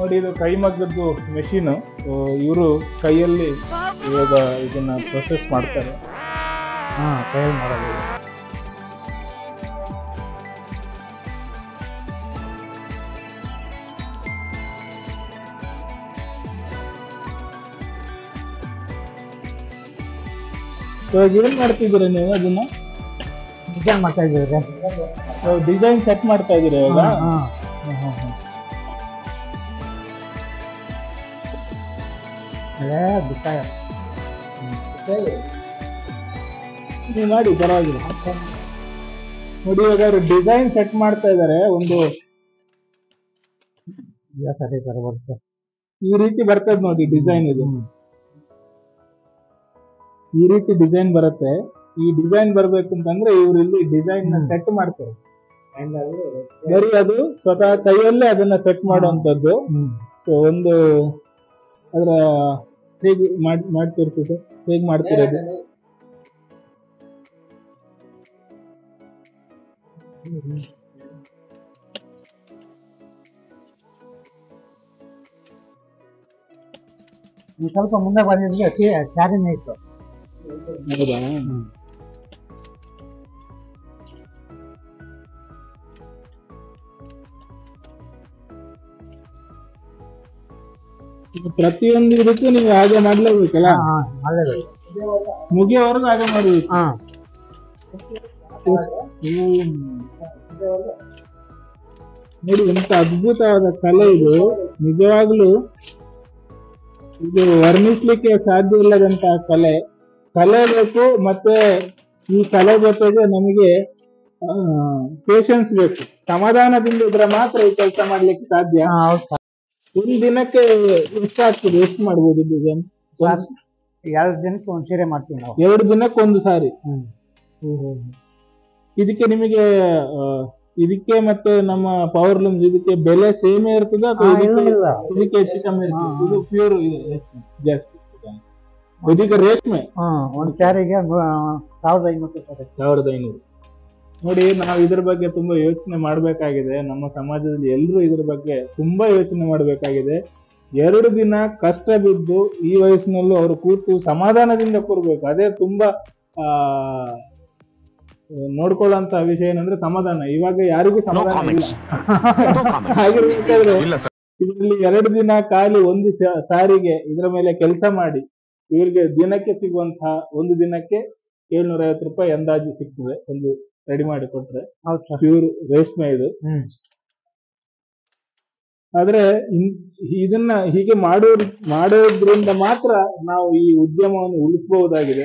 ನೋಡಿ ಇದು ಕೈಮಗ್ಗದ್ದು ಮೆಷಿನು ಇವರು ಕೈಯಲ್ಲಿ ಇವಾಗ ಇದನ್ನ ಪ್ರೊಸೆಸ್ ಮಾಡ್ತಾರೆ ಹಾ ಕೈಯಲ್ಲಿ ಮಾಡೋದು ಇವಾಗ ಏನ್ ಮಾಡ್ತಿದ್ದೀರಾ ನೀವು ಅದನ್ನ ಡಿಸೈನ್ ಮಾಡ್ತಾ ಇದ್ದೀವಿ ಡಿಸೈನ್ ಸೆಟ್ ಮಾಡ್ತಾ ಇದ್ದೀರಾ ಇವಾಗ ಹಾ ಹ್ಮ್, ಹ್ಮ್, ಹ್ಮ್. ಅದೇ ಬಿಟ್ಟಾಗ ನೀವು ಮಾಡಿ ಪರವಾಗಿಲ್ಲ ನೋಡಿ ಇವಾಗ ಅವರು ಡಿಸೈನ್ ಸೆಟ್ ಮಾಡ್ತಾ ಇದ್ದಾರೆ ಒಂದು ಇಲ್ಲ ಸರಿ ಸರಿ ಬರುತ್ತೆ ಈ ರೀತಿ ಬರ್ತದೆ ನೋಡಿ ಡಿಸೈನ್ ಇದು ಈ ರೀತಿ ಡಿಸೈನ್ ಬರುತ್ತೆ ಈ ಡಿಸೈನ್ ಬರ್ಬೇಕು ಅಂತಂದ್ರೆ ಇವ್ರು ಇಲ್ಲಿ ಡಿಸೈನ್ ನ ಹ್ಮ್. ಸೆಟ್ ಮಾಡ್ತಾರೆ ಬರೀ ಅದು ಸ್ವತಃ ಕೈಯಲ್ಲೇ ಅದನ್ನ ಸೆಟ್ ಮಾಡುವಂತದ್ದು ಹ್ಮ್ ಸೊ ಒಂದು ಅದರ ಹೇಗೆ ಮಾಡಿ ಮಾಡಿ ತೋರಿಸಿ ಸರ್ ಹೇಗೆ ಮಾಡ್ತಿರೋದು ನೀವು ಸ್ವಲ್ಪ ಮುಂದೆ ಬಂದಿದ್ರೆ ಚಾರಿನೇ ಇತ್ತು ಹೌದಾ ಈಗ ಪ್ರತಿಯೊಂದು ಇದಕ್ಕೂ ನೀವು ಹಾಗೆ ಮಾಡ್ಲೇಬೇಕಲ್ಲ ಹಾ ಹಾ ಮಾಡಲೇಬೇಕು ಮುಗಿಯೋವರೆಗೂ ಹಾಗೆ ಮಾಡಬೇಕು ಹಾ ನೋಡಿ ಎಂತ ಅದ್ಭುತವಾದ ಕಲೆ ಇದು ನಿಜವಾಗ್ಲೂ ಇದು ವರ್ಣಿಸ್ಲಿಕ್ಕೆ ಸಾಧ್ಯ ಇಲ್ಲದಂತಹ ಕಲೆ ಕಲೆ ಬೇಕು ಮತ್ತೆ ಈ ಕಲೆ ಜೊತೆಗೆ ನಮಗೆ ಪೇಶನ್ಸ್ ಬೇಕು ಸಮಾಧಾನದಿಂದ ಇದ್ರೆ ಮಾತ್ರ ಈ ಕೆಲಸ ಮಾಡ್ಲಿಕ್ಕೆ ಸಾಧ್ಯ ಹಾ ಹೌದು ಒಂದ್ ದಿನಕ್ಕೆ ಎಷ್ಟು ಆಗ್ತದೆ ಎಷ್ಟು ಮಾಡ್ಬೋದು ಡಿಸೈನ್ ಸರ್ ಎರಡು ದಿನಕ್ಕೆ ಒಂದು ಸೀರೆ ಮಾಡ್ತೀವಿ ನಾವು ಎರಡು ದಿನಕ್ಕೆ ಒಂದು ಸಾರಿ ಹ್ಮ್ ಇದಕ್ಕೆ ನಿಮಗೆ ಆ, ಇದಕ್ಕೆ ಮತ್ತೆ ನಮ್ಮ ಪವರ್ ಲೂಮ್ ಇದಕ್ಕೆ ಬೆಲೆ ಸೇಮ್ ಇರ್ತದ ಹಾ, ಅಥವಾ ಇಲ್ಲ, ಇದಕ್ಕೆ ಇಲ್ಲ. ಇದಕ್ಕೆ ಹೆಚ್ಚು ಕಮ್ಮಿ ಇರ್ತದೆ ಹಾ, ಹಾ. ಇದು ಪ್ಯೂರ್ ಜಾಸ್ತಿ ಇದಕ್ಕೆ ರೇಷ್ಮೆ ಹಾ ಒಂದು ಸ್ಯಾರಿಗೆ ಸಾವಿರದ ಐನೂರು ರೂಪಾಯಿ ಸಾವಿರದ ಐನೂರು ನೋಡಿ ನಾವು ಇದ್ರ ಬಗ್ಗೆ ತುಂಬಾ ಯೋಚನೆ ಮಾಡಬೇಕಾಗಿದೆ ನಮ್ಮ ಸಮಾಜದಲ್ಲಿ ಎಲ್ಲರೂ ಇದ್ರ ಬಗ್ಗೆ ತುಂಬಾ ಯೋಚನೆ ಮಾಡಬೇಕಾಗಿದೆ ಎರಡು ದಿನ ಕಷ್ಟ ಬಿದ್ದು ಈ ವಯಸ್ಸಿನಲ್ಲೂ ಅವರು ಕೂತು ಸಮಾಧಾನದಿಂದ ಕೂರ್ಬೇಕು ಅದೇ ತುಂಬಾ ಆ ನೋಡ್ಕೊಳ್ಳುವಂತ ವಿಷಯ ಏನಂದ್ರೆ ಸಮಾಧಾನ ಇವಾಗ ಯಾರಿಗೂ ನೋ ಸಮಾಧಾನ ಇಲ್ಲ ಕಾಮೆಂಟ್ಸ್ ನೋ ಕಾಮೆಂಟ್ಸ್ ಹಾಗಿರ್ಬೇಕಾದ್ರೆ ಇಲ್ಲ ಸರ್ ಇದರಲ್ಲಿ ಎರಡು ದಿನ ಖಾಲಿ ಒಂದು ಸಾ- ಸಾರಿಗೆ ಇದರ ಮೇಲೆ ಕೆಲಸ ಮಾಡಿ ಇವರಿಗೆ ದಿನಕ್ಕೆ ಸಿಗುವಂತಹ ಒಂದು ದಿನಕ್ಕೆ ಏಳ್ನೂರ ಐವತ್ತು ರೂಪಾಯಿ ಅಂದಾಜು ಸಿಗ್ತದೆ ಒಂದು ರೆಡಿ ಮಾಡಿ ಕೊಟ್ರೆ ಹೌದು ಸರ್ ಪ್ಯೂರ್ ರೇಷ್ಮೆ ಇದು ಹ್ಮ್ ಆದ್ರೆ ಇನ್- ಇದನ್ನ ಹೀಗೆ ಮಾಡೋದ್ ಮಾಡೋದ್ರಿಂದ ಮಾತ್ರ ನಾವು ಈ ಉದ್ಯಮವನ್ನು ಉಳಿಸಬಹುದಾಗಿದೆ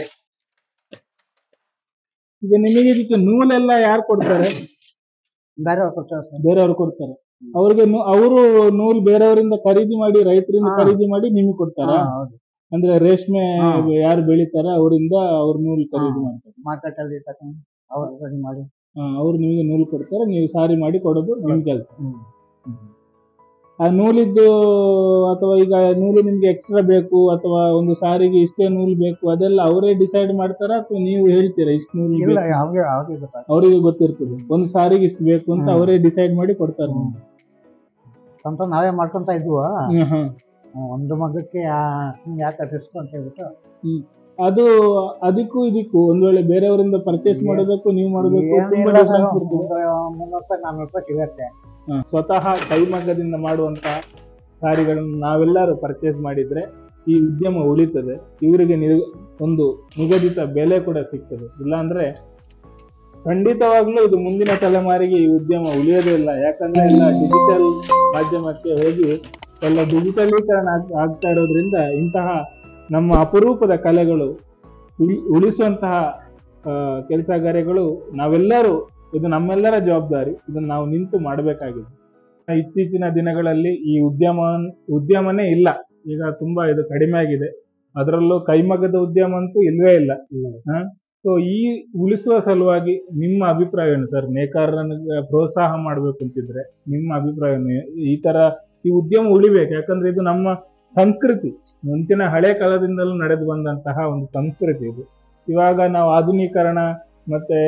ಈಗ ನಿಮಗೆ ಇದಕ್ಕೆ ನೂಲೆಲ್ಲ ಯಾರು ಕೊಡ್ತಾರೆ ಬೇರೆ ಕೊಡ್ತಾರೆ ಸರ್ ಬೇರೆಯವ್ರು ಕೊಡ್ತಾರೆ ಅವ್ರಿಗೆ ಅವರು ನೂಲ್ ಬೇರೆಯವರಿಂದ ಖರೀದಿ ಮಾಡಿ ರೈತರಿಂದ ಹಾ. ಖರೀದಿ ಮಾಡಿ ನಿಮಗೆ ಕೊಡ್ತಾರ ಹಾ, ಹೌದು ಅಂದ್ರೆ ರೇಷ್ಮೆ ಹಾ. ಯಾರು ಬೆಳಿತಾರ ಅವರಿಂದ ಅವ್ರ ನೂಲ್ ಖರೀದಿ ಹಾ. ಮಾಡ್ತಾರೆ ಮಾರ್ಕೆಟ್ ಅಲ್ಲಿ ತಗೊಂಡು ಅವ್ರು ರೆಡಿ ಮಾಡಿ ಅವ್ರು ನಿಮಗೆ ನೂಲ್ ಕೊಡ್ತಾರೆ ನೀವು ಸಾರಿ ಮಾಡಿ ಕೊಡೋದು ನಿಮ್ ಕೆಲಸ ಹ್ಮ್ ಆ ನೂಲಿದ್ದು ಅಥವಾ ಈಗ ನೂಲು ನಿಮ್ಗೆ ಎಕ್ಸ್ಟ್ರಾ ಬೇಕು ಅಥವಾ ಒಂದು ಸಾರಿಗೆ ಇಷ್ಟೇ ನೂಲ್ ಬೇಕು ಅದೆಲ್ಲ ಅವರೇ ಡಿಸೈಡ್ ಮಾಡ್ತಾರ ಅಥವಾ ನೀವು ಹೇಳ್ತೀರಾ ಇಷ್ಟು ನೂಲ್ ಇಲ್ಲ ಬೇಕು? ಅವ್ರಿಗೆ ಅವ್ರಿಗೆ ಗೊತ್ತಾಗ್ತದೆ ಅವರಿಗೆ ಗೊತ್ತಿರ್ತದೆ ಒಂದು ಸಾರಿಗೆ ಇಷ್ಟು ಬೇಕು ಅಂತ ಹ್ಮ್. ಅವರೇ ಡಿಸೈಡ್ ಮಾಡಿ ಕೊಡ್ತಾರೆ ಹ್ಮ್. ಸ್ವಂತ ನಾವೇ ಮಾಡ್ಕೊಂತ ಇದ್ವು ಹ್ಮ್, ಹ್ಮ್. ಒಂದು ಮಗಕ್ಕೆ ಯಾಕೆ ರಿಸ್ಕ್ ಅಂತ ಹೇಳ್ಬಿಟ್ಟು ಅದು ಅದಕ್ಕೂ ಇದಕ್ಕೂ ಒಂದ್ ವೇಳೆ ಬೇರೆಯವರಿಂದ ಪರ್ಚೇಸ್ ಮಾಡೋದಕ್ಕೂ ನೀವು ಮಾಡೋದಕ್ಕೂ ತುಂಬಾ ಏನಿಲ್ಲ ಸರ್, difference ಇರ್ತದೆ. ಒಂದು ಮುನ್ನೂರು ರೂಪಾಯಿ ನಾನ್ನೂರು ರೂಪಾಯಿ ಸಿಗತ್ತೆ ಹ, ಸ್ವತಃ ಕೈಮಗ್ಗದಿಂದ ಮಾಡುವಂತ ಸಾರಿಗಳನ್ನು ನಾವೆಲ್ಲರೂ ಪರ್ಚೇಸ್ ಮಾಡಿದ್ರೆ ಈ ಉದ್ಯಮ ಉಳಿತದೆ ಇವರಿಗೆ ನಿ- ಒಂದು ನಿಗದಿತ ಬೆಲೆ ಕೂಡ ಸಿಗ್ತದೆ ಇಲ್ಲಾಂದ್ರೆ ಖಂಡಿತವಾಗ್ಲೂ ಇದು ಮುಂದಿನ ತಲೆಮಾರಿಗೆ ಈ ಉದ್ಯಮ ಉಳಿಯೋದೇ ಇಲ್ಲ ಯಾಕಂದ್ರೆ ಎಲ್ಲ ಡಿಜಿಟಲ್ ಮಾಧ್ಯಮಕ್ಕೆ ಹೋಗಿ ಎಲ್ಲ ಡಿಜಿಟಲೀಕರಣ ಆಗ್- ಆಗ್ತಾ ಇರೋದ್ರಿಂದ ಇಂತಹ ನಮ್ಮ ಅಪರೂಪದ ಕಲೆಗಳು ಉಳಿ ಉಳಿಸುವಂತಹ ಕೆಲಸ ಕಾರ್ಯಗಳು ನಾವೆಲ್ಲರೂ ಇದು ನಮ್ಮೆಲ್ಲರ ಜವಾಬ್ದಾರಿ ಇದನ್ನು ನಾವು ನಿಂತು ಮಾಡಬೇಕಾಗಿದೆ ಇತ್ತೀಚಿನ ದಿನಗಳಲ್ಲಿ ಈ ಉದ್ಯಮ ಉದ್ಯಮನೇ ಇಲ್ಲ ಈಗ ತುಂಬಾ ಇದು ಕಡಿಮೆ ಆಗಿದೆ ಅದರಲ್ಲೂ ಕೈಮಗ್ಗದ ಉದ್ಯಮ ಅಂತೂ ಇಲ್ವೇ ಇಲ್ಲ ಸೊ ಈ ಉಳಿಸುವ ಸಲುವಾಗಿ ನಿಮ್ಮ ಅಭಿಪ್ರಾಯ ಏನು ಸರ್ ನೇಕಾರನಿಗೆ ಪ್ರೋತ್ಸಾಹ ಮಾಡ್ಬೇಕು ಅಂತಿದ್ರೆ ನಿಮ್ಮ ಅಭಿಪ್ರಾಯ ಏನು ಈ ತರ ಈ ಉದ್ಯಮ ಉಳಿಬೇಕು ಯಾಕಂದ್ರೆ ಇದು ನಮ್ಮ ಸಂಸ್ಕೃತಿ ಮುಂಚಿನ ಹಳೆ ಕಾಲದಿಂದಲೂ ನಡೆದು ಬಂದಂತಹ ಒಂದು ಸಂಸ್ಕೃತಿ ಇದು ಇವಾಗ ನಾವು ಆಧುನೀಕರಣ ಮತ್ತೆ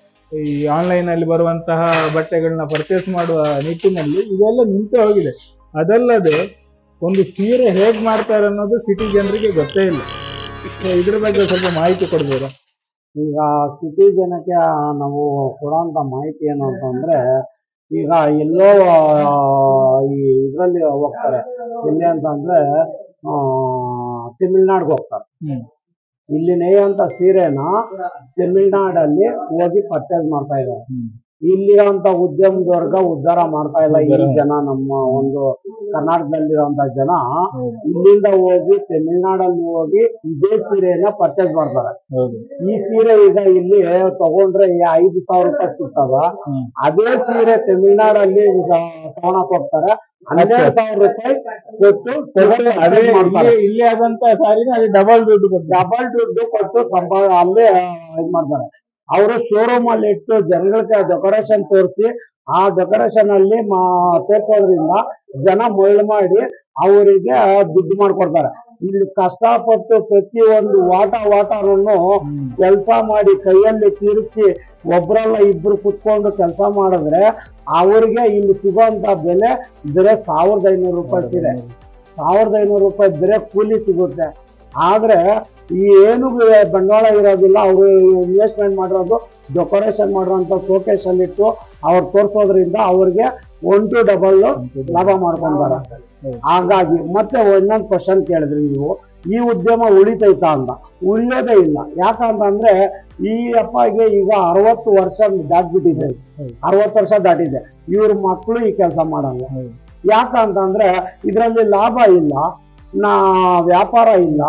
ಈ ಆನ್ಲೈನ್ ಅಲ್ಲಿ ಬರುವಂತಹ ಬಟ್ಟೆಗಳನ್ನ ಪರ್ಚೇಸ್ ಮಾಡುವ ನಿಟ್ಟಿನಲ್ಲಿ ಇದೆಲ್ಲ ನಿಂತು ಹೋಗಿದೆ ಅದಲ್ಲದೆ ಒಂದು ಸೀರೆ ಹೇಗ್ ಮಾಡ್ತಾರೆ ಅನ್ನೋದು ಸಿಟಿ ಜನರಿಗೆ ಗೊತ್ತೇ ಇಲ್ಲ So, ಇದ್ರ ಬಗ್ಗೆ ಸ್ವಲ್ಪ ಮಾಹಿತಿ ಕೊಡ್ಬೋದಾ ಈಗ ಸಿಟಿ ಜನಕ್ಕೆ ನಾವು ಕೊಡೋಂಥ ಮಾಹಿತಿ ಏನು ಅಂತಂದ್ರೆ ಈಗ ಎಲ್ಲೋ ಆ, ಈ ಇದರಲ್ಲಿ ಹೋಗ್ತಾರೆ ಎಲ್ಲಿ ಅಂತಂದ್ರೆ ಆ, ತಮಿಳ್ನಾಡಿಗೆ ಹೋಗ್ತಾರೆ ಹ್ಮ್ ಇಲ್ಲಿ ನೇಯುವಂತ ಸೀರೆನ ತಮಿಳ್ನಾಡಲ್ಲಿ ಹೋಗಿ ಪರ್ಚೇಸ್ ಮಾಡ್ತಾ ಇದ್ದಾರೆ ಹ್ಮ್ ಇಲ್ಲಿರೋಂಥ ಉದ್ಯಮದವರ್ಗ ಉದ್ಧಾರ ಮಾಡ್ತಾ ಇಲ್ಲ ಈ ಉದ್ಧಾರ. ಜನ ನಮ್ಮ ಒಂದು ಕರ್ನಾಟಕದಲ್ಲಿರೋಂಥ ಜನ ಹೌದು ಇಲ್ಲಿಂದ ಹೋಗಿ ತಮಿಳ್ನಾಡಲ್ಲಿ ಹೋಗಿ ಇದೇ ಸೀರೆನ ಪರ್ಚೇಸ್ ಮಾಡ್ತಾರೆ ಹೌದು ಈ ಸೀರೆ ಈಗ ಇಲ್ಲಿ ತಗೊಂಡ್ರೆ ಈ ಐದು ಸಾವಿರ ರೂಪಾಯಿ ಸಿಗ್ತದ ಹ್ಮ್ ಅದೇ ಸೀರೆ ತಮಿಳ್ನಾಡಲ್ಲಿ ಈಗ ತಗೊಳಕ್ ಹೋಗ್ತಾರೆ ಹನ್ನೆರಡು ಸಾವಿರ ರೂಪಾಯಿ ಕೊಟ್ಟು ಸೀರೆ ಅದೇ purchase ಮಾಡ್ತಾರೆ ಇಲ್ಲಿ ಇಲ್ಲಿ ಆದಂತ ಸಾರಿನ ಅದು ಡಬಲ್ ದುಡ್ಡು ಕೊಟ್ಟು ಡಬಲ್ ದುಡ್ಡು ಕೊಟ್ಟು ಸಂಪಾ ಅಲ್ಲೇ ಇದ್ ಮಾಡ್ತಾರೆ ಅವರು ಶೋರೂಮ್ ಅಲ್ಲಿ ಇಟ್ಟು ಜನಗಳಿಗೆ ಡೆಕೋರೇಷನ್ ತೋರಿಸಿ ಆ ಡೆಕೋರೇಷನ್ ಅಲ್ಲಿ ಮಾ- ತೋರ್ಸೋದ್ರಿಂದ ಜನ ಮರಳು ಮಾಡಿ ಅವರಿಗೆ ದುಡ್ಡು ಮಾಡ್ಕೊಡ್ತಾರೆ ಇಲ್ಲಿ ಕಷ್ಟಪಟ್ಟು ಪ್ರತಿ ಒಂದು ವಾಟ ವಾಟನನ್ನು ಕೆಲಸ ಮಾಡಿ ಕೈಯಲ್ಲಿ ತಿರುಚಿ ಒಬ್ರಲ್ಲ ಇಬ್ರು ಕುತ್ಕೊಂಡು ಕೆಲಸ ಮಾಡಿದ್ರೆ ಅವ್ರಿಗೆ ಇಲ್ಲಿ ಸಿಗೋಂತ ಬೆಲೆ ಬರೀ ಸಾವಿರದ ಐನೂರು ರೂಪಾಯಿ ಸೀರೆ ಸಾವಿರದ ಐನೂರು ರೂಪಾಯಿ ಬರೀ ಕೂಲಿ ಸಿಗುತ್ತೆ ಆದ್ರೆ ಈ ಏನು ಬೆ- ಬಂಡವಾಳ ಇರೋದಿಲ್ಲ ಅವರು ಇನ್ವೆಸ್ಟ್ಮೆಂಟ್ ಮಾಡಿರೋದು ಡೆಕೋರೇಷನ್ ಮಾಡಿರೋಂಥ ಶೋಕೇಶ್ ಅಲ್ಲಿ ಇಟ್ಟು ಅವ್ರು ತೋರಿಸೋದ್ರಿಂದ ಅವ್ರಿಗೆ ಒನ್ ಟು ಡಬಲ್ ಲಾಭ ಮಾಡ್ಕೊಂತಾರೆ ಹಾಗಾಗಿ ಮತ್ತೆ ಇನ್ನೊಂದು ಕ್ವಶನ್ ಕೇಳಿದ್ರಿ ನೀವು ಈ ಉದ್ಯಮ ಉಳಿತೈತಾ ಅಂತ ಉಳಿಯೋದೇ ಇಲ್ಲ ಯಾಕಂತಂದ್ರೆ ಈ ಅಪ್ಪಗೆ ಈಗ ಅರವತ್ತು ವರ್ಷ ದಾಟ್ಬಿಟ್ಟಿದೆ ಹೌದು. ಅರವತ್ತು ವರ್ಷ ದಾಟಿದೆ ಇವ್ರ ಮಕ್ಕಳು ಈ ಕೆಲಸ ಮಾಡಲ್ಲ ಹೌದು. ಯಾಕಂತಂದ್ರೆ ಇದರಲ್ಲಿ ಲಾಭ ಇಲ್ಲ ನಾ ವ್ಯಾಪಾರ ಇಲ್ಲ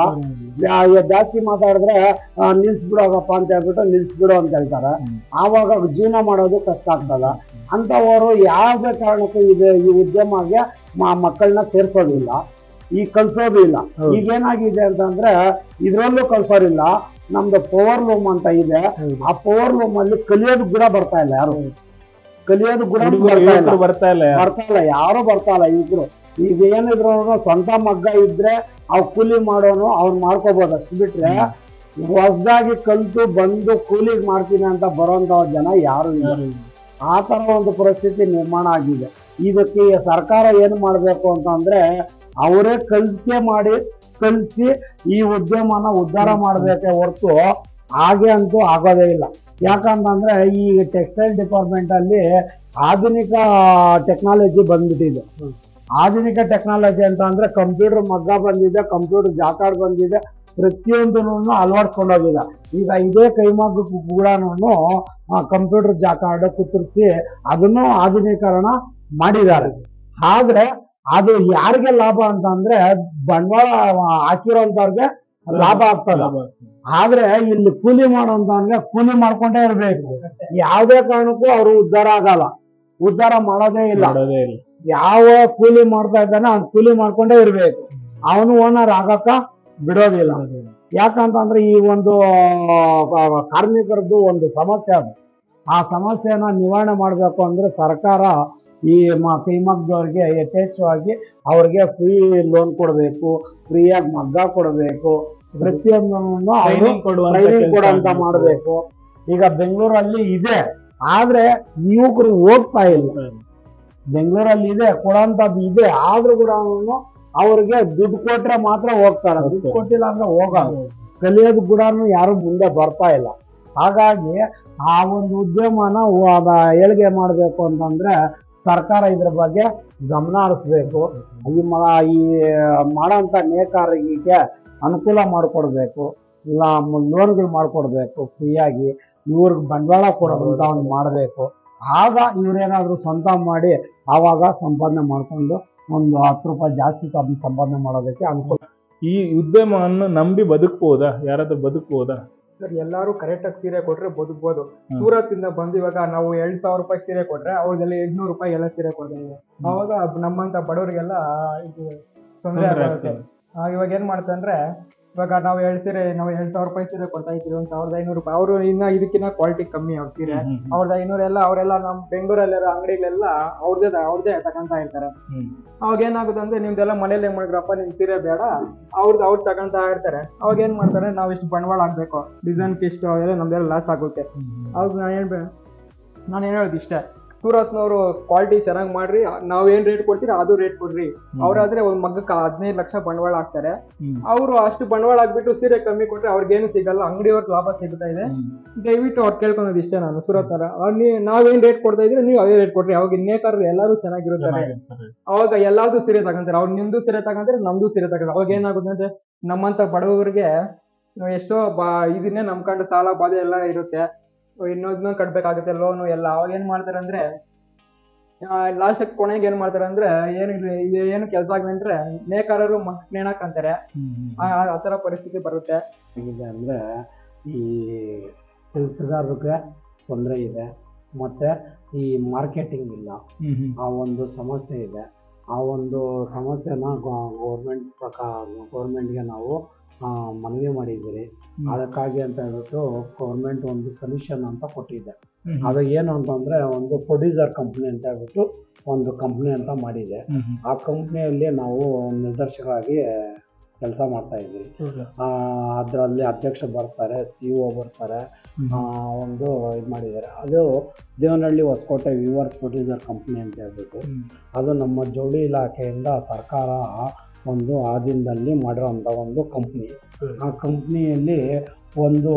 ಯಾ- ಜಾಸ್ತಿ ಮಾತಾಡಿದ್ರೆ ಆ, ನಿಲ್ಸ್ಬಿಡೋಗಪ್ಪ ಅಂತ ಹೇಳ್ಬಿಟ್ಟು ನಿಲ್ಸ್ಬಿಡು ಅಂತ ಹೇಳ್ತಾರೆ ಹ್ಮ್. ಆವಾಗ ಜೀವನ ಮಾಡೋದು ಕಷ್ಟ ಆಗ್ತದ ಅಂತವರು ಯಾವುದೇ ಕಾರಣಕ್ಕೂ ಇದು ಈ ಉದ್ಯಮಗೆ ಮಕ್ಕಳನ್ನ ಸೇರ್ಸೋದಿಲ್ಲ ಈಗ ಕಲ್ಸೋದು ಇಲ್ಲ ಹೌದು. ಈಗ ಏನಾಗಿದೆ ಅಂತಂದ್ರೆ ಇದ್ರಲ್ಲೂ ಕಲ್ಸೋರಿಲ್ಲ ನಮ್ದು ಪವರ್ ಲೂಮ್ ಅಂತ ಇದೆ ಹೌದು. ಆ ಪವರ್ ಲೂಮ್ ಅಲ್ಲಿ ಕಲಿಯೋದು ಕೂಡ ಬರ್ತಾ ಇಲ್ಲ ಯಾರು ಕಲಿಯೋದು ಕೂಡ ಹುಡುಗರು ಬರ್ತಾ ಇಲ್ಲ ಯುವಕರು ಬರ್ತಾ ಇಲ್ಲ ಯಾರು. ಬರ್ತಾ ಇಲ್ಲ ಯಾರು ಬರ್ತಾ ಇಲ್ಲ ಇದ್ರು ಈಗ ಏನಿದ್ರು ಅವ್ರು ಸ್ವಂತ ಮಗ್ಗ ಇದ್ರೆ ಅವ್ ಕೂಲಿ ಮಾಡೋನು ಅವ್ರು ಮಾಡ್ಕೋಬಹುದು ಅಷ್ಟು ಬಿಟ್ರೆ ಹೊಸದಾಗಿ ಕಲ್ತು ಬಂದು ಕೂಲಿಗೆ ಮಾಡ್ತೀನಿ ಅಂತ ಬರೋಂತ ಜನ ಯಾರು ಇಲ್ಲ ಯಾರು ಇಲ್ಲ. ಆ ತರ ಒಂದು ಪರಿಸ್ಥಿತಿ ನಿರ್ಮಾಣ ಆಗಿದೆ ಇದಕ್ಕೆ ಸರ್ಕಾರ ಏನು ಮಾಡಬೇಕು ಅಂತಂದ್ರೆ ಅವರೇ ಕಲಿಕೆ ಮಾಡಿ ಕಲಿಸಿ ಈ ಉದ್ಯಮನ ಉದ್ಧಾರ ಮಾಡಬೇಕೆ ಹೊರತು ಹಾಗೆ ಅಂತೂ ಆಗೋದೇ ಇಲ್ಲ ಯಾಕಂತಂದ್ರೆ ಈ ಟೆಕ್ಸ್ಟೈಲ್ ಡಿಪಾರ್ಟ್ಮೆಂಟ್ ಅಲ್ಲಿ ಆಧುನಿಕ ಟೆಕ್ನಾಲಜಿ ಬಂದ್ಬಿಟ್ಟಿದೆ ಆಧುನಿಕ ಟೆಕ್ನಾಲಜಿ ಅಂತ ಅಂದ್ರೆ ಕಂಪ್ಯೂಟರ್ ಮಗ್ಗ ಬಂದಿದೆ ಕಂಪ್ಯೂಟರ್ ಜಾಕಾಡ್ ಬಂದಿದೆ ಪ್ರತಿಯೊಂದನ್ನು ಅಳವಡಿಸ್ಕೊಂಡು ಹೋಗಿದೆ ಈಗ ಇದೇ ಕೈಮಗ್ಗಕ್ಕೂ ಕೂಡ ಕಂಪ್ಯೂಟರ್ ಜಾಕಾರ್ಡ್ ಕುತ್ತರಿಸಿ ಅದನ್ನು ಆಧುನೀಕರಣ ಮಾಡಿದ್ದಾರೆ ಆದ್ರೆ ಅದು ಯಾರಿಗೆ ಲಾಭ ಅಂತ ಅಂದ್ರೆ ಬಂಡವಾಳ ಹಾಕಿರೋಂಥವ್ರಿಗೆ ಲಾಭ ಆಗ್ತದೆ ಲಾಭ ಆಗ್ತದೆ. ಆದ್ರೆ ಇಲ್ಲಿ ಕೂಲಿ ಮಾಡೋಂಥವ್ರಿಗೆ ಕೂಲಿ ಮಾಡ್ಕೊಂಡೇ ಇರ್ಬೇಕು ಯಾವುದೇ ಕಾರಣಕ್ಕೂ ಅವರು ಉದ್ಧಾರ ಆಗಲ್ಲ ಉದ್ಧಾರ ಮಾಡೋದೇ ಇಲ್ಲ ಮಾಡೋದೇ ಇಲ್ಲ ಯಾವ ಕೂಲಿ ಮಾಡ್ತಾ ಇದ್ದಾನೆ ಅವ್ನು ಕೂಲಿ ಮಾಡ್ಕೊಂಡೇ ಇರ್ಬೇಕು ಅವನು ಓನರ್ ಆಗಕ್ಕ ಬಿಡೋದಿಲ್ಲ ಯಾಕಂತಂದ್ರೆ ಈ ಒಂದು ಆ, ಕಾರ್ಮಿಕರದ್ದು ಒಂದು ಸಮಸ್ಯೆ ಅದು ಆ ಸಮಸ್ಯೆನ ನಿವಾರಣೆ ಮಾಡಬೇಕು ಅಂದ್ರೆ ಸರ್ಕಾರ ಈ ಮ ಕೈಮಗ್ಗದವ್ರಿಗೆ ಯಥೇಚ್ಛವಾಗಿ ಅವ್ರಿಗೆ ಫ್ರೀ ಲೋನ್ ಕೊಡಬೇಕು ಫ್ರೀಯಾಗಿ ಮಗ್ಗ ಕೊಡಬೇಕು ಪ್ರತಿಯೊಂದನ್ನು ಅವರು ಟ್ರೈನಿಂಗ್ ಕೊಡುವಂತ ಟ್ರೈನಿಂಗ್ ಕೆಲ್ಸ ಕೊಡಂತ ಆಗ್ಬೇಕು. ಮಾಡಬೇಕು ಈಗ ಬೆಂಗಳೂರಲ್ಲಿ ಇದೆ ಆದ್ರೆ ಯುವಕರು ಹೋಗ್ತಾ ಇಲ್ಲ ಬೆಂಗಳೂರಲ್ಲಿ ಇದೆ ಕೊಡೋಂಥದ್ದು ಇದೆ ಆದ್ರೂ ಕೂಡ ಅವನು ಅವ್ರಿಗೆ ದುಡ್ಡು ಕೊಟ್ರೆ ಮಾತ್ರ ಹೋಗ್ತಾರೆ ದುಡ್ಡು ಹೋಗ್ತಾರೆ. ಕೊಟ್ಟಿಲ್ಲ ಅಂದ್ರೆ ಹೋಗಲ್ಲ ಕಲಿಯೋದು ಕೂಡ ಯಾರು ಮುಂದೆ ಬರ್ತಾ ಇಲ್ಲ ಹಾಗಾಗಿ ಆ ಒಂದು ಉದ್ಯಮನ ವ- ಬ- ಏಳಿಗೆ ಮಾಡಬೇಕು ಅಂತಂದ್ರೆ ಸರ್ಕಾರ ಇದ್ರ ಬಗ್ಗೆ ಗಮನ ಹರಿಸ್ಬೇಕು ಈ ಮ ಈ ಮಾಡೋಂಥ ನೇಕಾರರಿಗೆ ಅನುಕೂಲ ಮಾಡಿಕೊಡ್ಬೇಕು ಇಲ್ಲ ಲೋನ್ಗಳು ಮಾಡಿಕೊಡ್ಬೇಕು ಫ್ರೀಯಾಗಿ ಇವ್ರಿಗೆ ಬಂಡವಾಳ ಕೊಡೋದಂತ ಒಂದು ಮಾಡಬೇಕು ಆಗ ಇವ್ರೇನಾದ್ರು ಸ್ವಂತ ಮಾಡಿ ಆವಾಗ ಸಂಪಾದನೆ ಮಾಡ್ಕೊಂಡು ಒಂದು ಹತ್ತು ರೂಪಾಯಿ ಜಾಸ್ತಿ ತಮ್ಮ ಸಂಪಾದನೆ ಮಾಡೋದಕ್ಕೆ ಅನುಕೂಲ ಈ ಉದ್ಯಮವನ್ನು ನಂಬಿ ಬದುಕ್ಬೋದಾ ಯಾರಾದ್ರೂ ಬದುಕ್ಬೋದಾ ಸರ್ ಎಲ್ಲರೂ ಕರೆಕ್ಟಾಗಿ ಸೀರೆ ಕೊಟ್ರೆ ಬದುಕ್ಬೋದು ಹ್ಮ್. ಸೂರತ್ ಇಂದ ಬಂದು ಇವಾಗ ನಾವು ಎರಡ್ ಸಾವಿರ ರೂಪಾಯಿ ಸೀರೆ ಕೊಟ್ರೆ ಅವ್ರಿಗೆಲ್ಲ ಎಂಟ್ನೂರು ರೂಪಾಯಿ ಎಲ್ಲ ಸೀರೆ ಕೊಡ್ತಾರೆ ಅವಾಗ ನಮ್ಮಂತ ಬಡವರಿಗೆಲ್ಲ ಇದು ತೊಂದರೆ ತೊಂದ್ರೆ ಆಗುತ್ತೆ ಆಗ್ತದೆ. ಆಗ ಇವಾಗ ಏನ್ ಮಾಡ್ತಂದ್ರೆ ಇವಾಗ ನಾವು ಎರಡ್ ಸೀರೆ ನಾವು ಎರಡ್ ಸಾವಿರ ರೂಪಾಯಿ ಸೀರೆ ಕೊಡ್ತಾ ಇದ್ದೀವಿ ಒಂದ್ ಸಾವಿರದ ಐನೂರು ರೂಪಾಯಿ ಅವರು ಇನ್ನ ಇದಕ್ಕಿಂತ ಕ್ವಾಲಿಟಿ ಕಮ್ಮಿ ಅವ್ರ ಸೀರೆ ಹ್ಮ್, ಹ್ಮ್, ಅವ್ರದ್ದು ಐನೂರೆಲ್ಲ ಅವರೆಲ್ಲ ನಮ್ಮ ಬೆಂಗಳೂರಲ್ಲಿರೋ ಅಂಗಡಿಗಳೆಲ್ಲ ಅವ್ರದ್ದೇ ಅವ್ರದ್ದೇ ತಗೊಂತಾ ಇರ್ತಾರೆ ಹ್ಮ್. ಅವಾಗ ಏನಾಗುತ್ತೆ ಅಂದ್ರೆ ನಿಮ್ದೆಲ್ಲ ಮನೇಲಿ ಏನ್ ಮಾಡಿದ್ರಪ್ಪ ನಿಮ್ ಸೀರೆ ಬೇಡ ಅವ್ರದ್ದು ಅವ್ರು ತಗೊಂತಾ ಇರ್ತಾರೆ ಅವಾಗ ಏನ್ ಮಾಡ್ತಾರೆ ನಾವು ಇಷ್ಟು ಬಂಡವಾಳ ಹಾಕ್ಬೇಕು ಡಿಸೈನ್ ಇಷ್ಟು ಅವೆಲ್ಲ ನಮ್ದೆಲ್ಲ ಲಾಸ್ ಆಗುತ್ತೆ ಹ್ಮ್, ಹ್ಮ್. ಅವಾಗ ನಾನು ಏನ್ ನಾನು ಏನು ಹೇಳೋದು ಇಷ್ಟೇ ಸೂರತ್ನವರು ಕ್ವಾಲಿಟಿ ಚೆನ್ನಾಗಿ ಮಾಡ್ರಿ ನಾವ್ ಏನ್ ರೇಟ್ ಕೊಡ್ತೀರಿ ಅದು ರೇಟ್ ಕೊಡ್ರಿ ಅವ್ರಾದ್ರೆ ಒಂದ್ ಮಗಕ್ಕೆ ಹದಿನೈದು ಲಕ್ಷ ಬಂಡವಾಳ ಹಾಕ್ತಾರೆ ಹ್ಮ್. ಅವರು ಅಷ್ಟು ಬಂಡವಾಳ ಹಾಕ್ಬಿಟ್ಟು ಸೀರೆ ಕಮ್ಮಿ ಕೊಟ್ರೆ ಅವ್ರಿಗೇನು ಸಿಗಲ್ಲ ಅಂಗಡಿಯವ್ರಿಗೆ ಲಾಭ ಸಿಗ್ತಾ ಇದೆ ಹ್ಮ್. ದಯವಿಟ್ಟು ಅವ್ರು ಕೇಳ್ಕೊಳೋದು ಇಷ್ಟೇ ನಾನು ಸೂರತ್ ನಾವೇನ್ ರೇಟ್ ಕೊಡ್ತಾ ಇದ್ರೆ ನೀವು ಅದೇ ರೇಟ್ ಕೊಡ್ರಿ ಅವಾಗ ನೇಕಾರರು ಎಲ್ಲರೂ ಚೆನ್ನಾಗಿರುತ್ತಾರೆ ಚೆನ್ನಾಗಿರ್ತಾರೆ. ಅವಾಗ ಎಲ್ಲಾರ್ದು ಸೀರೆ ತಗೊಂತಾರೆ ಅವ್ರು ನಿಮ್ದು ಸೀರೆ ತಗೊಂತಾರೆ ನಮ್ದು ಸೀರೆ ತಗೊಂತಾರೆ ಅವಾಗ ಏನಾಗುತ್ತೆ ಅಂದ್ರೆ ನಮ್ಮಂತ ಬಡವರಿಗೆ ಎಷ್ಟೋ ಬಾ ಇದನ್ನೇ ನಂಬ್ಕೊಂಡು ಸಾಲ ಬಾಧೆ ಎಲ್ಲ ಇರುತ್ತೆ ಇನ್ನೊಂದನ್ನ ಕಟ್ಬೇಕಾಗುತ್ತೆ ಲೋನು ಎಲ್ಲ ಅವಾಗ ಏನ್ ಮಾಡ್ತಾರೆ ಅಂದ್ರೆ ಲಾಸ್ಟ್ ಕೊನೆಗೆ ಏನ್ ಮಾಡ್ತಾರೆ ಅಂದ್ರೆ ಏನು ಇದು ಇದು ಏನು ಕೆಲಸ ಆಗಲಿ ಅಂದ್ರೆ ನೇಕಾರರು ನೇಣಕ್ ಅಂತಾರೆ ಹ್ಮ್, ಹ್ಮ್. ಆ- ಆ- ಆ ತರ ಪರಿಸ್ಥಿತಿ ಬರುತ್ತೆ ಹೇಗಿದೆ ಅಂದರೆ ಈ ಕೆಲಸಗಾರರಿಗೆ ತೊಂದರೆ ಇದೆ ಮತ್ತು ಈ ಮಾರ್ಕೆಟಿಂಗ್ ಇಲ್ಲ ಹ್ಮ್, ಹ್ಮ್. ಆ ಒಂದು ಸಮಸ್ಯೆ ಇದೆ ಆ ಒಂದು ಸಮಸ್ಯೆನ ಗೌರ್ಮೆಂಟ್ ಪ್ರಕಾರ ಗೌರ್ಮೆಂಟ್ಗೆ ನಾವು ಆ, ಮನವಿ ಮಾಡಿದ್ದೀರಿ ಹ್ಮ್. ಅದಕ್ಕಾಗಿ ಅಂತ ಹೇಳ್ಬಿಟ್ಟು ಗೌರ್ಮೆಂಟ್ ಒಂದು ಸೊಲ್ಯೂಷನ್ ಅಂತ ಕೊಟ್ಟಿದೆ ಹ್ಮ್, ಹ್ಮ್. ಅದು ಏನು ಅಂತಂದರೆ ಒಂದು ಪ್ರೊಡ್ಯೂಸರ್ ಕಂಪ್ನಿ ಅಂತ ಹೇಳ್ಬಿಟ್ಟು ಒಂದು ಕಂಪ್ನಿ ಅಂತ ಮಾಡಿದೆ ಹ್ಮ್, ಹ್ಮ್. ಆ ಕಂಪ್ನಿಯಲ್ಲಿ ನಾವು ನಿರ್ದೇಶಕರಾಗಿ ಕೆಲಸ ಮಾಡ್ತಾ ಇದ್ದೀವಿ ಹೌದಾ? ಅದರಲ್ಲಿ ಅಧ್ಯಕ್ಷ ಬರ್ತಾರೆ ಸಿ ಒ ಬರ್ತಾರೆ ಹ್ಮ್, ಆ, ಒಂದು ಇದು ಮಾಡಿದ್ದಾರೆ ಅದು Devanahalli Hosakote weavers producer company ಅಂತ ಹೇಳ್ಬಿಟ್ಟು ಹ್ಮ್. ಅದು ನಮ್ಮ ಜವಳಿ ಇಲಾಖೆಯಿಂದ ಸರ್ಕಾರ ಒಂದು ಆಧೀನದಲ್ಲಿ ಮಾಡಿರೋಂಥ ಒಂದು ಕಂಪ್ನಿ ಹ್ಮ್. ಆ ಕಂಪ್ನಿಯಲ್ಲಿ ಒಂದು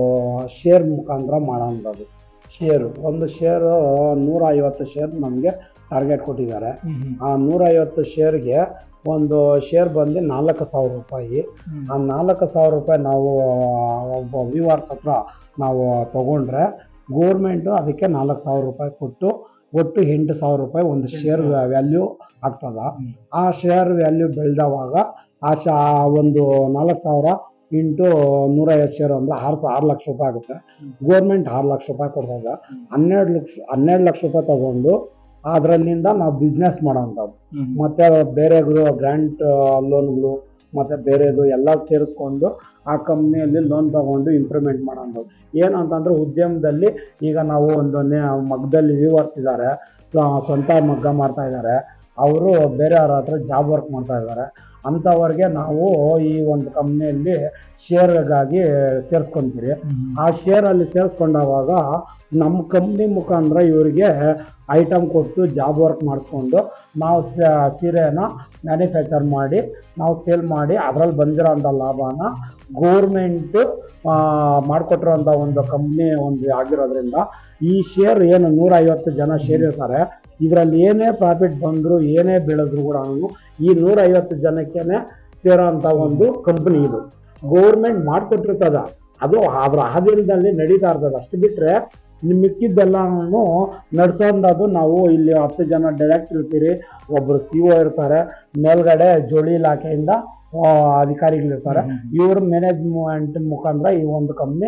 ಶೇರ್ ಮುಖಾಂತರ ಮಾಡೋಂಥದ್ದು ಶೇರು ಒಂದು ಶೇರು ನೂರ ಐವತ್ತು ಶೇರ್ ನಮಗೆ ಟಾರ್ಗೆಟ್ ಕೊಟ್ಟಿದ್ದಾರೆ ಹ್ಮ್, ಹ್ಮ್. ಆ ನೂರೈವತ್ತು ಶೇರ್ಗೆ ಒಂದು ಶೇರ್ ಬಂದು ನಾಲ್ಕು ಸಾವಿರ ರೂಪಾಯಿ ಹ್ಮ್. ಆ ನಾಲ್ಕು ಸಾವಿರ ರೂಪಾಯಿ ನಾವು ಒಬ್ಬ ವಿವಾರ್ಸ್ ಹತ್ರ ನಾವು ತಗೊಂಡ್ರೆ ಗೋರ್ಮೆಂಟು ಅದಕ್ಕೆ ನಾಲ್ಕು ಸಾವಿರ ರೂಪಾಯಿ ಕೊಟ್ಟು ಒಟ್ಟು ಎಂಟು ಸಾವಿರ ರೂಪಾಯಿ ಒಂದು ಶೇರ್ ವ್ಯಾಲ್ಯೂ ಆಗ್ತದ ಹ್ಮ್. ಆ ಶೇರ್ ವ್ಯಾಲ್ಯೂ ಬೆಳೆದವಾಗ ಆ ಶಾ ಒಂದು ನಾಲ್ಕು ಸಾವಿರ ಇಂಟು ನೂರೈವತ್ತು ಶೇರ್ ಅಂದರೆ ಆರು ಸ- ಆರು ಲಕ್ಷ ರೂಪಾಯಿ ಆಗುತ್ತೆ ಗೋರ್ಮೆಂಟ್ ಆರು ಲಕ್ಷ ರೂಪಾಯಿ ಕೊಡ್ತದೆ ಹನ್ನೆರಡು ಲಕ್ಷ ಹನ್ನೆರಡು ಲಕ್ಷ ರೂಪಾಯಿ ತಗೊಂಡು ಅದರಲ್ಲಿಂದ ನಾವು ಬಿಸ್ನೆಸ್ ಮಾಡೋವಂಥದ್ದು ಹ್ಮ್. ಮತ್ತು ಬೇರೆಗಳು ಗ್ರ್ಯಾಂಟ್ ಲೋನ್ಗಳು ಮತ್ತು ಬೇರೆದು ಎಲ್ಲ ಸೇರಿಸ್ಕೊಂಡು ಆ ಕಂಪ್ನಿಯಲ್ಲಿ ಲೋನ್ ತಗೊಂಡು ಇಂಪ್ರೂವ್ಮೆಂಟ್ ಮಾಡೋದು ಏನು ಅಂತಂದರೆ ಉದ್ಯಮದಲ್ಲಿ ಈಗ ನಾವು ಒಂದು ನೇ ಮಗ್ಗದಲ್ಲಿ ವ್ಯೂವರ್ಸ್ ಇದ್ದಾರೆ ಸ್ವಂತ ಮಗ್ಗ ಮಾಡ್ತಾ ಇದ್ದಾರೆ ಅವರು ಬೇರೆಯವ್ರ ಹತ್ರ ಜಾಬ್ ವರ್ಕ್ ಮಾಡ್ತಾ ಇದ್ದಾರೆ ಅಂಥವ್ರಿಗೆ ನಾವು ಈ ಒಂದು ಕಂಪ್ನಿಯಲ್ಲಿ ಶೇರ್ಗಾಗಿ ಸೇರಿಸ್ಕೊಂತೀರಿ ಹ್ಮ್. ಆ ಶೇರಲ್ಲಿ ಸೇರಿಸ್ಕೊಂಡಾಗ ನಮ್ಮ ಕಂಪ್ನಿ ಮುಖಾಂತರ ಇವರಿಗೆ ಐಟಮ್ ಕೊಟ್ಟು ಜಾಬ್ ವರ್ಕ್ ಮಾಡಿಸ್ಕೊಂಡು ನಾವು ಸ- ಸೀರೆನ ಮ್ಯಾನುಫ್ಯಾಕ್ಚರ್ ಮಾಡಿ ನಾವು ಸೇಲ್ ಮಾಡಿ ಅದರಲ್ಲಿ ಬಂದಿರೋಂಥ ಲಾಭನ ಗೋರ್ಮೆಂಟು ಮಾಡಿಕೊಟ್ಟಿರೋಂಥ ಒಂದು ಕಂಪ್ನಿ ಒಂದು ಆಗಿರೋದ್ರಿಂದ ಈ ಶೇರ್ ಏನು ನೂರೈವತ್ತು ಜನ ಶೇರ್ ಇರ್ತಾರೆ ಇದರಲ್ಲಿ ಏನೇ ಪ್ರಾಫಿಟ್ ಬಂದರೂ ಏನೇ ಬೆಳೆದ್ರು ಕೂಡ ಈ ನೂರೈವತ್ತು ಜನಕ್ಕೇನೆ ಸೇರೋಂಥ ಒಂದು ಕಂಪ್ನಿ ಇದು ಗೌರ್ಮೆಂಟ್ ಮಾಡಿಕೊಟ್ಟಿರ್ತದ ಅದು ಅದ್ರ ಆಧೀನದಲ್ಲಿ ನಡೀತಾ ಇರ್ತದೆ ಅಷ್ಟು ಬಿಟ್ಟರೆ ನಿಮ್ಮ ಮಿಕ್ಕಿದ್ದೆಲ್ಲನೂ ನಡೆಸೋದು ನಾವು ಇಲ್ಲಿ ಹತ್ತು ಜನ ಡೈರೆಕ್ಟ್ ಇರ್ತೀರಿ ಒಬ್ಬರು ಸಿ ಒ ಇರ್ತಾರೆ ಮೇಲ್ಗಡೆ ಜೋಳಿ ಇಲಾಖೆಯಿಂದ ಆ, ಅಧಿಕಾರಿಗಳಿರ್ತಾರೆ ಇವ್ರ ಮ್ಯಾನೇಜ್ಮೆಂಟ್ ಮುಖಾಂತರ ಈ ಒಂದು ಕಂಪ್ನಿ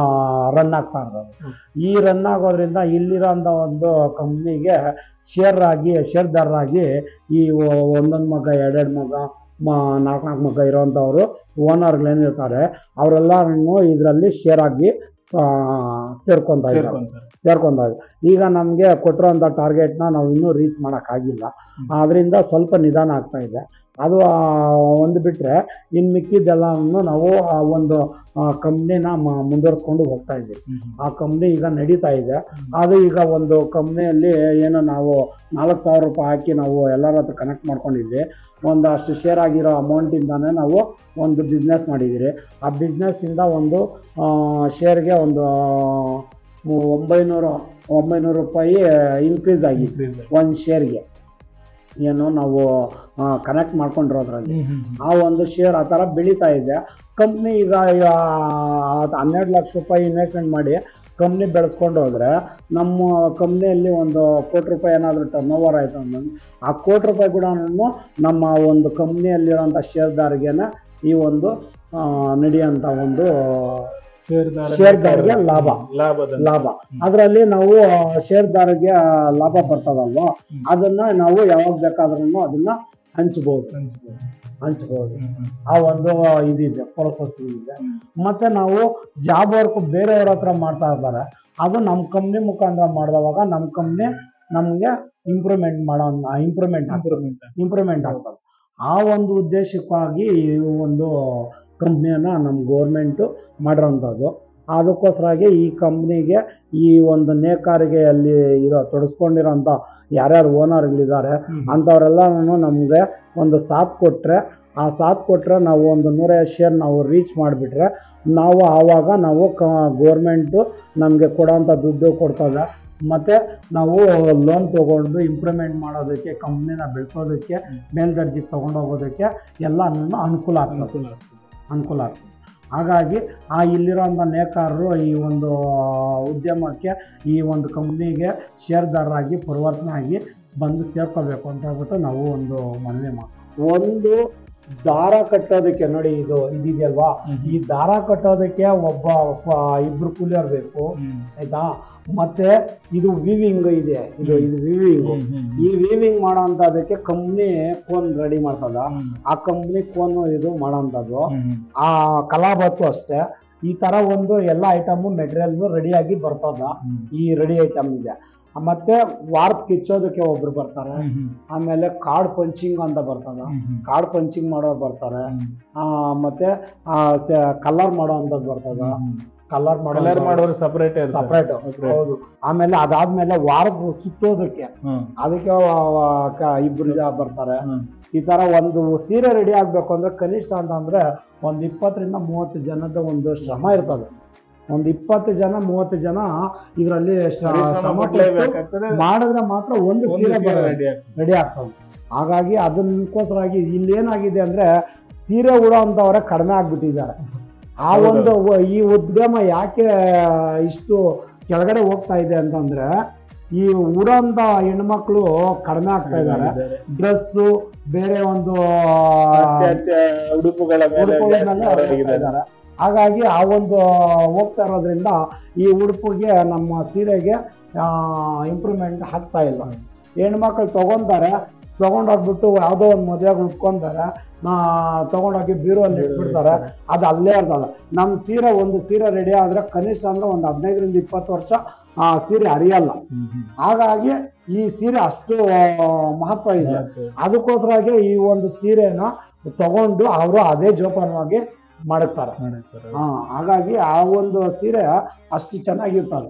ರನ್ ಆಗ್ತಾ ಇರ್ತದೆ ಈ ರನ್ ಆಗೋದ್ರಿಂದ ಇಲ್ಲಿರೋಂಥ ಒಂದು ಕಂಪ್ನಿಗೆ ಶೇರ್ ಆಗಿ ಶೇರ್ದಾರರಾಗಿ ಈ ಒ- ಒಂದೊಂದು ಮಗ ಎರಡೆರಡು ಮಗ ಮ ನಾಲ್ಕು ನಾಲ್ಕು ಮಗ ಇರೋವಂಥವ್ರು ಓನರ್ಗಳೇನಿರ್ತಾರೆ ಅವರೆಲ್ಲರನ್ನು ಇದರಲ್ಲಿ ಶೇರ್ ಆಗಿ ಆ, ಸೇರ್ಕೊಂತ ಇದ್ದಾರೆ ಸೇರ್ಕೊಂತಾರೆ. ಸೇರ್ಕೊಂಡಾಗ ಈಗ ನಮಗೆ ಕೊಟ್ಟಿರೋಂಥ ಟಾರ್ಗೆಟ್ನ ನಾವು ಇನ್ನೂ ರೀಚ್ ಮಾಡೋಕ್ಕಾಗಿಲ್ಲ ಹ್ಮ್. ಅದರಿಂದ ಸ್ವಲ್ಪ ನಿಧಾನ ಆಗ್ತಾ ಇದೆ ಅದು ಆ, ಒಂದು ಬಿಟ್ಟರೆ ಇನ್ನು ಮಿಕ್ಕಿದ್ದೆಲ್ಲವನ್ನು ನಾವು ಆ ಒಂದು ಕಂಪ್ನಿನ ಮುಂದುವರಿಸ್ಕೊಂಡು ಹೋಗ್ತಾ ಇದ್ದೀವಿ ಹ್ಮ್. ಆ ಕಂಪ್ನಿ ಈಗ ನಡೀತಾ ಇದೆ ಅದು ಈಗ ಒಂದು ಕಂಪ್ನಿಯಲ್ಲಿ ಏನು ನಾವು ನಾಲ್ಕು ಸಾವಿರ ರೂಪಾಯಿ ಹಾಕಿ ನಾವು ಎಲ್ಲರ ಹತ್ರ ಕನೆಕ್ಟ್ ಮಾಡ್ಕೊಂಡಿದ್ವಿ ಒಂದು ಅಷ್ಟು ಶೇರ್ ಆಗಿರೋ ಅಮೌಂಟಿಂದಾನೇ ನಾವು ಒಂದು ಬಿಸ್ನೆಸ್ ಮಾಡಿದ್ದೀರಿ ಆ ಬಿಸ್ನೆಸ್ಸಿಂದ ಒಂದು ಶೇರ್ಗೆ ಒಂದು ಒಂಬೈನೂರು ಒಂಬೈನೂರು ರೂಪಾಯಿ ಇನ್ಕ್ರೀಸ್ ಆಗಿದೆ Increase ಆಗಿದೆ. ಒಂದು ಶೇರ್ಗೆ ಏನು ನಾವು ಕನೆಕ್ಟ್ ಮಾಡ್ಕೊಂಡಿರೋದ್ರಲ್ಲಿ ಹ್ಮ್, ಹ್ಮ್, ಹ್ಮ್. ಆ ಒಂದು ಶೇರ್ ಆ ಥರ ಬೆಳೀತಾ ಇದೆ ಕಂಪ್ನಿ ಈಗ ಈಗ ಹನ್ನೆರಡು ಲಕ್ಷ ರೂಪಾಯಿ ಇನ್ವೆಸ್ಟ್ಮೆಂಟ್ ಮಾಡಿ ಕಂಪ್ನಿ ಬೆಳೆಸ್ಕೊಂಡು ಹೋದ್ರೆ ನಮ್ಮ ಕಂಪ್ನಿಯಲ್ಲಿ ಒಂದು ಕೋಟಿ ರೂಪಾಯಿ ಏನಾದರೂ ಟರ್ನ್ ಓವರ್ ಆಯಿತು ಅಂದ್ರೆ ಆ ಕೋಟಿ ರೂಪಾಯಿ ಕೂಡ ನಮ್ಮ ಒಂದು ಕಂಪ್ನಿಯಲ್ಲಿರೋಂಥ ಶೇರ್ದಾರಿಗೆನ ಈ ಒಂದು ಆ, ನಡೆಯೋಂಥ ಒಂದು ಷೇರ್ದಾರರಿಗೆ ಷೇರ್ದಾರರಿಗೆ ಲಾಭ. ಲಾಭದ ಲಾಭ ಅದರಲ್ಲಿ ನಾವು ಶೇರ್ದಾರಿಗೆ ಲಾಭ ಬರ್ತದಲ್ವ ಹ್ಮ್. ಅದನ್ನ ನಾವು ಯಾವಾಗ ಬೇಕಾದ್ರೂ ಅದನ್ನ ಹಂಚ್ಬೋದು ಹಂಚ್ಬೋದು. ಹಂಚ್ಬೋದು ಹ್ಮ್, ಹ್ಮ್. ಆ ಒಂದು ಇದಿದೆ ಪ್ರೊಸೆಸ್ ಇದೆ ಹ್ಮ್. ಮತ್ತೆ ನಾವು ಜಾಬ್ ವರ್ಕ್ ಬೇರೆಯವ್ರ ಹತ್ರ ಮಾಡ್ತಾ ಇದ್ದಾರೆ ಅದು ನಮ್ಮ ಕಂಪ್ನಿ ಮುಖಾಂತರ ಮಾಡಿದವಾಗ ನಮ್ಮ ಕಂಪ್ನಿ ನಮಗೆ ಇಂಪ್ರೂವ್ಮೆಂಟ್ ಮಾಡೋ ಇಂಪ್ರೂವ್ಮೆಂಟ್ ಆಗ್ತದೆ Improvement. ಇಂಪ್ರೂವ್ಮೆಂಟ್ ಆಗ್ತದೆ ಆ ಒಂದು ಉದ್ದೇಶಕ್ಕಾಗಿ ಈ ಒಂದು ಕಂಪ್ನಿಯನ್ನ ನಮ್ಮ ಗೌರ್ಮೆಂಟು ಮಾಡಿರೋಂಥದ್ದು ಅದಕ್ಕೋಸ್ಕರಾಗಿ ಈ ಕಂಪ್ನಿಗೆ ಈ ಒಂದು ನೇಕಾರಿಗೆ ಅಲ್ಲಿ ಇರೋ ತೊಡಸ್ಕೊಂಡಿರೋಂಥ ಯಾರ್ಯಾರು ಓನರ್ಗಳಿದ್ದಾರೆ ಅಂಥವ್ರೆಲ್ಲನೂ ನಮಗೆ ಒಂದು ಸಾಥ್ ಕೊಟ್ಟರೆ ಆ ಸಾಥ್ ಕೊಟ್ಟರೆ ನಾವು ಒಂದು ನೂರೈವತ್ತು ಶೇರ್ ನಾವು ರೀಚ್ ಮಾಡಿಬಿಟ್ರೆ ನಾವು ಆವಾಗ ನಾವು ಕ ಗೋರ್ಮೆಂಟು ನಮಗೆ ಕೊಡೋಂಥ ದುಡ್ಡು ಕೊಡ್ತದೆ ಮತ್ತು ನಾವು ಲೋನ್ ತೊಗೊಂಡು ಇಂಪ್ರೂವ್ಮೆಂಟ್ ಮಾಡೋದಕ್ಕೆ ಕಂಪ್ನಿನ ಬೆಳೆಸೋದಕ್ಕೆ ಮೇಲ್ದರ್ಜೆಗೆ ತೊಗೊಂಡೋಗೋದಕ್ಕೆ ಎಲ್ಲನೂ ಅನುಕೂಲ ಆಗ್ತದೆ ಅನುಕೂಲ ಆಗ್ತದೆ. ಅನುಕೂಲ ಆಗ್ತದೆ ಹಾಗಾಗಿ ಆ ಇಲ್ಲಿರೋಂಥ ನೇಕಾರರು ಈ ಒಂದು ಉದ್ಯಮಕ್ಕೆ ಈ ಒಂದು ಕಂಪ್ನಿಗೆ ಷೇರ್ದಾರರಾಗಿ ಪರಿವರ್ತನೆ ಆಗಿ ಬಂದು ಸೇರ್ಕೋಬೇಕು ಅಂತ ಹೇಳ್ಬಿಟ್ಟು ನಾವು ಒಂದು ಮನವಿ ಮಾಡ್ತೀವಿ ಒಂದು ದಾರ ಕಟ್ಟೋದಕ್ಕೆ ನೋಡಿ ಇದು ಇದಿದೆಯಲ್ವಾ ಈ ದಾರ ಕಟ್ಟೋದಕ್ಕೆ ಒಬ್ಬ ಒಬ್ಬ ಇಬ್ರು ಕೂಲಿಯರ್ ಬೇಕು ಹ್ಮ್. ಆಯ್ತಾ ಮತ್ತೆ ಇದು ವಿವಿಂಗ್ ಇದೆ ಇದು ಇದು ವಿವಿಂಗ್ ಹ್ಮ್, ಹ್ಮ್, ಈ ವೀವಿಂಗ್ ಮಾಡೋಂಥದಕ್ಕೆ ಕಂಪ್ನಿ ಕೋನ್ ರೆಡಿ ಮಾಡ್ತದ ಹ್ಮ್. ಆ ಕಂಪ್ನಿ ಕೋನ್ ಇದು ಮಾಡೋಂಥದ್ದು ಹ್ಮ್, ಹ್ಮ್. ಆ ಕಲಾಬತ್ತು ಅಷ್ಟೇ ಈ ತರ ಒಂದು ಎಲ್ಲ ಐಟಮ್ ಮೆಟೀರಿಯಲ್ ರೆಡಿಯಾಗಿ ಬರ್ತದ ಹ್ಮ್. ಈ ರೆಡಿ ಐಟಮ್ ಇದೆ ಮತ್ತೆ ವಾರ್ಪ್ ಕಿಚ್ಚೋದಕ್ಕೆ ಒಬ್ರು ಬರ್ತಾರೆ ಹ್ಮ್, ಹ್ಮ್. ಆಮೇಲೆ ಕಾರ್ಡ್ ಪಂಚಿಂಗ್ ಅಂತ ಬರ್ತದ ಹ್ಮ್, ಹ್ಮ್. ಕಾರ್ಡ್ ಪಂಚಿಂಗ್ ಮಾಡೋರು ಬರ್ತಾರೆ ಹ್ಮ್. ಆ, ಮತ್ತೆ ಕಲರ್ ಮಾಡೋ ಅಂಥದ್ದು ಬರ್ತದ ಹ್ಮ್. ಕಲರ್ ಮಾಡೋ ಕಲರ್ ಮಾಡೋರು ಸಪರೇಟ್ ಸಪ್ರೇಟ್ Separate. ಹೌದು ಆಮೇಲೆ ಅದಾದ್ಮೇಲೆ ವಾರ್ಪ್ ಸುತ್ತೋದಕ್ಕೆ ಅದಕ್ಕೆ ವ- ವ- ಕ- ಇಬ್ರು ಜನ ಬರ್ತಾರೆ ಈ ತರ ಒಂದು ಸೀರೆ ರೆಡಿ ಆಗ್ಬೇಕು ಅಂದ್ರೆ ಕನಿಷ್ಠ ಅಂತ ಅಂದ್ರೆ ಒಂದ್ ಇಪ್ಪತ್ತರಿಂದ ಮೂವತ್ತು ಜನದ ಒಂದು ಶ್ರಮ ಇರ್ತದೆ ಒಂದ್ ಇಪ್ಪತ್ತು ಜನ ಮೂವತ್ತು ಜನ ಇದರಲ್ಲಿ ಶ್ರಮ ಪಟ್ಟು ಮಾಡಿದ್ರೆ ಮಾತ್ರ ಒಂದು ಸೀರೆ ರೆಡಿ ರೆಡಿ ಆಗ್ತದೆ ಹಾಗಾಗಿ ಅದಕ್ಕೋಸ್ಕರಾಗಿ ಇಲ್ಲಿ ಏನಾಗಿದೆ ಅಂದ್ರೆ ಸೀರೆ ಉಡೋಂಥವ್ರೆ ಕಡಿಮೆ ಆಗ್ಬಿಟ್ಟಿದ್ದಾರೆ ಆ ಹೌದು. ಒಂದು ವ- ಈ ಉದ್ಯಮ ಯಾಕೆ ಇಷ್ಟು ಕೆಳಗಡೆ ಹೋಗ್ತಾ ಇದೆ ಅಂತಂದ್ರೆ ಈ ಉಡೋಂಥ ಹೆಣ್ಮಕ್ಳು ಕಡಿಮೆ ಆಗ್ತಾ ಇದ್ದಾರೆ ಡ್ರೆಸ್ಸು ಬೇರೆ ಒಂದು ಪಾಶ್ಚಾತ್ಯ ಉಡುಪುಗಳ ಮೇಲೆ ಉಡುಪುಗಳ ಜಾಸ್ತಿ ಮೇಲೆ ಹೊರಗಿದ್ದಾರೆ. ಹೋಗ್ತಾ ಇದ್ದಾರೆ ಹಾಗಾಗಿ ಆ ಒಂದು ಹೋಗ್ತಾ ಇರೋದ್ರಿಂದ ಈ ಉಡುಪಿಗೆ ನಮ್ಮ ಸೀರೆಗೆ ಇಂಪ್ರೂವ್ಮೆಂಟ್ ಆಗ್ತಾ ಇಲ್ಲ ಹೆಣ್ಮಕ್ಳು ತಗೊಂತಾರೆ ತಗೊಂಡೋಗ್ಬಿಟ್ಟು ಯಾವುದೋ ಒಂದು ಮದುವೆಗೆ ಉಟ್ಕೊಂತಾರೆ ನಾ ತಗೊಂಡೋಗಿ ಬೀರುವಲ್ಲಿ ಇಟ್ಬಿಡ್ತಾರೆ ಅದು ಅಲ್ಲೇ ಇರ್ತದೆ ನಮ್ಮ ಸೀರೆ ಒಂದು ಸೀರೆ ರೆಡಿ ಆದ್ರೆ ಕನಿಷ್ಠ ಅಂದ್ರೆ ಒಂದು ಹದಿನೈದರಿಂದ ಇಪ್ಪತ್ತು ವರ್ಷ ಆ ಸೀರೆ ಹರಿಯಲ್ಲ ಹ್ಮ್, ಹ್ಮ್. ಹಾಗಾಗಿ ಈ ಸೀರೆ ಅಷ್ಟು ಮಹತ್ವ ಇದೆ ಮತ್ತೆ ಅದಕ್ಕೋಸ್ಕರಾಗಿ ಈ ಒಂದು ಸೀರೆನ ತಗೊಂಡು ಅವರು ಅದೇ ಜೋಪಾನವಾಗಿ ಮಾಡುತ್ತಾರೆ ಮಾಡಿರ್ತಾರೆ. ಹಾ ಹಾಗಾಗಿ ಆ ಒಂದು ಸೀರೆ ಅಷ್ಟು ಚೆನ್ನಾಗಿರ್ತದೆ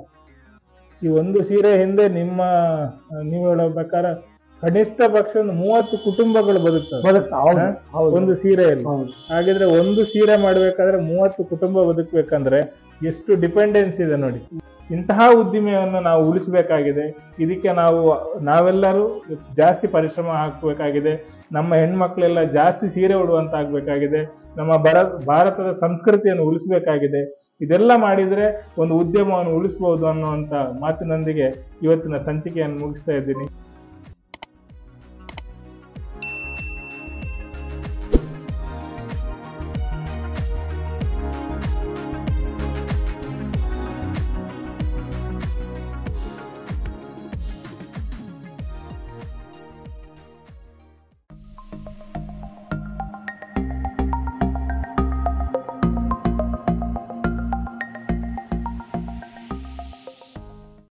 ಈ ಒಂದು ಸೀರೆ ಹಿಂದೆ ನಿಮ್ಮ ಆ, ನೀವು ಹೇಳೋ ಪ್ರಕಾರ ಕನಿಷ್ಠ ಪಕ್ಷ ಒಂದು ಮೂವತ್ತು ಕುಟುಂಬಗಳು ಬದುಕ್ತವೆ ಬದುಕ್ತಾ ಹೌದು ಹೌದು ಒಂದು ಸೀರೆಯಲ್ಲಿ ಹೌದು ಹಾಗಿದ್ರೆ ಒಂದು ಸೀರೆ ಮಾಡ್ಬೇಕಾದ್ರೆ ಮೂವತ್ತು ಕುಟುಂಬ ಬದುಕಬೇಕಂದ್ರೆ ಎಷ್ಟು ಡಿಪೆಂಡೆನ್ಸ್ ಇದೆ ನೋಡಿ ಇಂತಹ ಉದ್ದಿಮೆಯನ್ನು ನಾವು ಉಳಿಸಬೇಕಾಗಿದೆ ಇದಕ್ಕೆ ನಾವು ನಾವೆಲ್ಲರೂ ಜಾಸ್ತಿ ಪರಿಶ್ರಮ ಹಾಕಬೇಕಾಗಿದೆ ನಮ್ಮ ಹೆಣ್ಮಕ್ಳೆಲ್ಲ ಜಾಸ್ತಿ ಸೀರೆ ಉಡುವಂತ ಆಗ್ಬೇಕಾಗಿದೆ ನಮ್ಮ ಬರ ಭಾರತದ ಸಂಸ್ಕೃತಿಯನ್ನು ಉಳಿಸಬೇಕಾಗಿದೆ ಇದೆಲ್ಲ ಮಾಡಿದ್ರೆ ಒಂದು ಉದ್ಯಮವನ್ನು ಉಳಿಸಬಹುದು ಅನ್ನುವಂತ ಮಾತಿನೊಂದಿಗೆ ಇವತ್ತಿನ ಸಂಚಿಕೆಯನ್ನು ಮುಗಿಸ್ತಾ ಇದ್ದೀನಿ